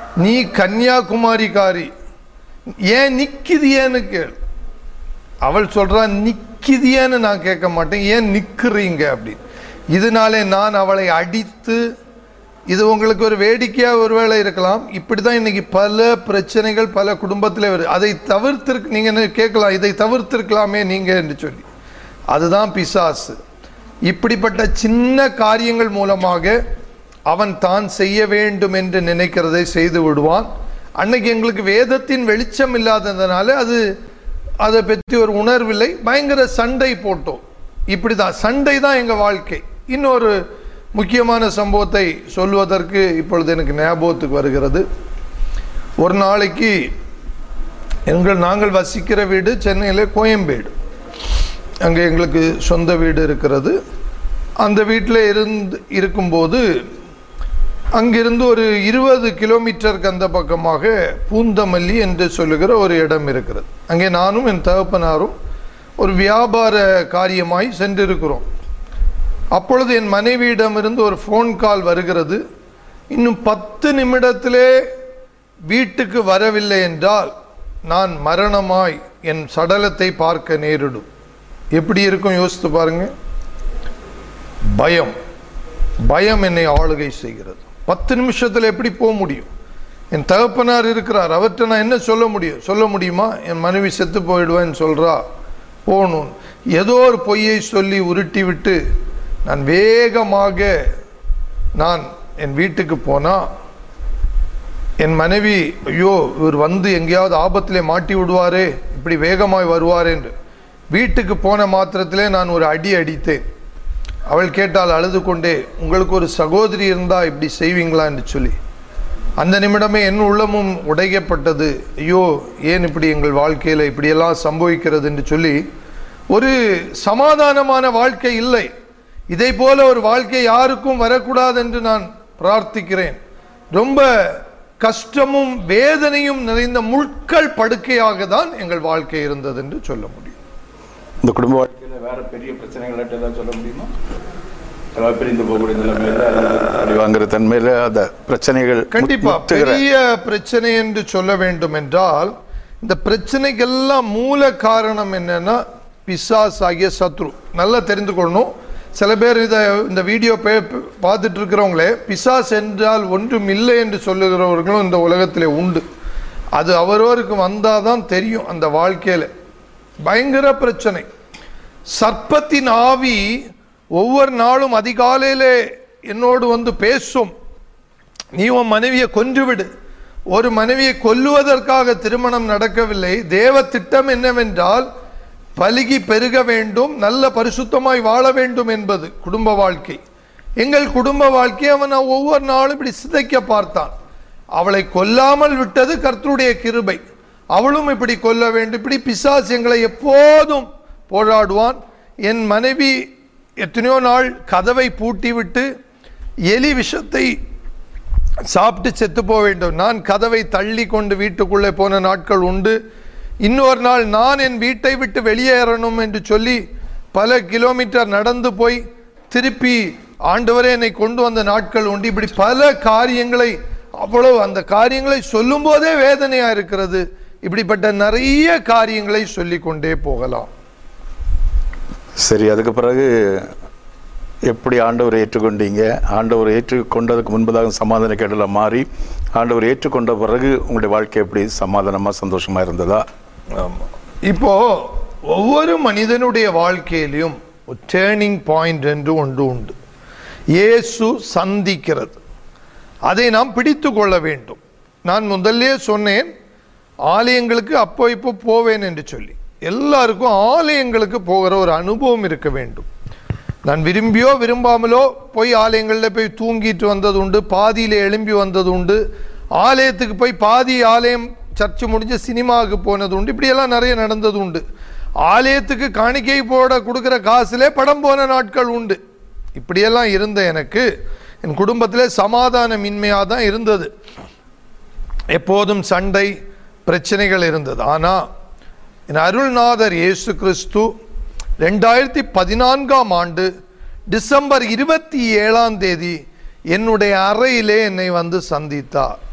நீ கன்னியாகுமரிக்காரி ஏன் நிக்குதியேன்னு கேள் அவள் சொல்றா நிக்குதியேன்னு நான் கேட்க மாட்டேன் ஏன் நிக்கிறீங்க அப்படின்னு இதனாலே நான் அவளை அடித்து இது உங்களுக்கு ஒரு வேடிக்கையா ஒருவேளை இருக்கலாம் இப்படிதான் இன்னைக்கு பல பிரச்சனைகள் பல குடும்பத்தில் வருது அதை தவிர்த்திருக்கு நீங்க என்ன கேட்கலாம் இதை தவிர்த்திருக்கலாமே நீங்க என்று சொல்லி அதுதான் பிசாசு இப்படிப்பட்ட சின்ன காரியங்கள் மூலமாக அவன் தான் செய்ய வேண்டும் என்று நினைக்கிறதை செய்து விடுவான் அன்னைக்கு எங்களுக்கு வேதத்தின் வெளிச்சம் இல்லாததுனால அது அதை பற்றி ஒரு உணர்வில்லை பயங்கர சண்டை போட்டோம் இப்படிதான் சண்டை தான் எங்க வாழ்க்கை இன்னொரு முக்கியமான சம்பவத்தை சொல்வதற்கு இப்பொழுது எனக்கு ஞாபகத்துக்கு வருகிறது ஒரு நாளைக்கு எங்கள் நாங்கள் வசிக்கிற வீடு சென்னையில் கோயம்பேடு அங்கே எங்களுக்கு சொந்த வீடு இருக்கிறது அந்த வீட்டில் இருந்து இருக்கும்போது அங்கிருந்து ஒரு இருபது கிலோமீட்டருக்கு அந்த பக்கமாக பூந்தமல்லி என்று சொல்லுகிற ஒரு இடம் இருக்கிறது அங்கே நானும் என் தகப்பனாரும் ஒரு வியாபார காரியமாய் சென்றிருக்கிறோம் அப்பொழுது என் மனைவியிடமிருந்து ஒரு ஃபோன் கால் வருகிறது இன்னும் பத்து நிமிடத்திலே வீட்டுக்கு வரவில்லை என்றால் நான் மரணமாய் என் சடலத்தை பார்க்க நேரிடும் எப்படி இருக்கும் யோசித்து பாருங்க பயம் பயம் என்னை ஆளுகை செய்கிறது பத்து நிமிஷத்தில் எப்படி போக முடியும் என் தகப்பனார் இருக்கிறார் அவர்கிட்ட நான் என்ன சொல்ல முடியும் சொல்ல முடியுமா என் மனைவி செத்து போயிடுவேன்னு சொல்றா போகணும் ஏதோ ஒரு பொய்யை சொல்லி உருட்டி விட்டு நான் வேகமாக நான் என் வீட்டுக்கு போனா என் மனைவி ஐயோ இவர் வந்து எங்கேயாவது ஆபத்திலே மாட்டி விடுவாரே இப்படி வேகமாய் வருவாரே என்று வீட்டுக்கு போன மாத்திரத்திலே நான் ஒரு அடி அடித்தேன் அவள் கேட்டால் அழுது கொண்டே உங்களுக்கு ஒரு சகோதரி இருந்தா இப்படி செய்வீங்களா என்று சொல்லி அந்த நிமிடமே என் உள்ளமும் உடைக்கப்பட்டது ஐயோ ஏன் இப்படி எங்கள் வாழ்க்கையில் இப்படியெல்லாம் சம்பவிக்கிறது என்று சொல்லி ஒரு சமாதானமான வாழ்க்கை இல்லை இதை போல ஒரு வாழ்க்கை யாருக்கும் வரக்கூடாது என்று நான் பிரார்த்திக்கிறேன் ரொம்ப கஷ்டமும் வேதனையும் நிறைந்த முட்கள் படுக்கையாக தான் எங்கள் வாழ்க்கை இருந்தது என்று சொல்ல முடியும் இந்த குடும்ப வாழ்க்கையில வேற பெரிய பிரச்சனைகள் ஏதாவது சொல்ல முடியுமா அதாவது பிரிந்து போகக்கூடிய நிலைமையில அடி வாங்குற தன்மையில அந்த பிரச்சனைகள் கண்டிப்பா முற்றுகிற- பெரிய பிரச்சனை என்று சொல்ல வேண்டும் என்றால் இந்த பிரச்சனைக்கெல்லாம் மூல காரணம் என்னன்னா பிசாஸ் ஆகிய சத்ரு நல்லா தெரிந்து கொள்ளணும் சில பேர் இதை இந்த வீடியோ பே- பார்த்துட்டு இருக்கிறவங்களே பிசாஸ் என்றால் ஒன்றும் இல்லை என்று சொல்லுகிறவர்களும் இந்த உலகத்திலே உண்டு அது அவரவருக்கு வந்தாதான் தெரியும் அந்த வாழ்க்கையில பயங்கர பிரச்சனை சர்ப்பத்தின் ஆவி ஒவ்வொரு நாளும் அதிகாலையிலே என்னோடு வந்து பேசும் நீ உன் மனைவியை கொன்று விடு ஒரு மனைவியை கொல்லுவதற்காக திருமணம் நடக்கவில்லை தேவ திட்டம் என்னவென்றால் பலுகி பெருக வேண்டும் நல்ல பரிசுத்தமாய் வாழ வேண்டும் என்பது குடும்ப வாழ்க்கை எங்கள் குடும்ப வாழ்க்கையை அவன் ஒவ்வொரு நாளும் இப்படி சிதைக்க பார்த்தான் அவளை கொல்லாமல் விட்டது கர்த்தருடைய கிருபை அவளும் இப்படி கொல்ல வேண்டும் இப்படி பிசாசு எங்களை எப்போதும் போராடுவான் என் மனைவி எத்தனையோ நாள் கதவை பூட்டி விட்டு எலி விஷத்தை சாப்பிட்டு செத்து போக வேண்டும் நான் கதவை தள்ளி கொண்டு வீட்டுக்குள்ளே போன நாட்கள் உண்டு இன்னொரு நாள் நான் என் வீட்டை விட்டு வெளியேறணும் என்று சொல்லி பல கிலோமீட்டர் நடந்து போய் திருப்பி ஆண்டவரே என்னை கொண்டு வந்த நாட்கள் உண்டு இப்படி பல காரியங்களை அவ்வளவு அந்த காரியங்களை சொல்லும் போதே வேதனையா இருக்கிறது இப்படிப்பட்ட நிறைய காரியங்களை சொல்லிக் கொண்டே போகலாம் சரி அதுக்கு பிறகு எப்படி ஆண்டவரை ஏற்றுக்கொண்டீங்க ஆண்டவரை ஏற்றுக்கொண்டதுக்கு முன்பதாக சமாதான கேடல மாறி ஆண்டவரை ஏற்றுக்கொண்ட பிறகு உங்களுடைய வாழ்க்கை எப்படி சமாதானமா சந்தோஷமா இருந்ததா ஆமா. இப்போ ஒவ்வொரு மனிதனுடைய வாழ்க்கையிலும் ஒரு டேர்னிங் பாயிண்ட் என்று ஒன்று உண்டு இயேசு சந்திக்கிறது அதை நாம் பிடித்து கொள்ள வேண்டும் நான் முதல்லே சொன்னேன் ஆலயங்களுக்கு அப்போ இப்போ போவேன் என்று சொல்லி எல்லாருக்கும் ஆலயங்களுக்கு போகிற ஒரு அனுபவம் இருக்க வேண்டும் நான் விரும்பியோ விரும்பாமலோ போய் ஆலயங்களில் போய் தூங்கிட்டு வந்தது உண்டு பாதியில் எழும்பி வந்தது உண்டு ஆலயத்துக்கு போய் பாதி ஆலயம் சர்ச்சு முடிஞ்சு சினிமாவுக்கு போனது உண்டு இப்படியெல்லாம் நிறைய நடந்தது உண்டு ஆலயத்துக்கு காணிக்கை போட கொடுக்குற காசுலே படம் போன நாட்கள் உண்டு இப்படியெல்லாம் இருந்த எனக்கு என் குடும்பத்திலே சமாதானமின்மையாக தான் இருந்தது எப்போதும் சண்டை பிரச்சனைகள் இருந்தது ஆனால் என் அருள்நாதர் இயேசு கிறிஸ்து ரெண்டாயிரத்தி பதினான்காம் ஆண்டு டிசம்பர் இருபத்தி ஏழாம் தேதி என்னுடைய அறையிலே என்னை வந்து சந்தித்தார்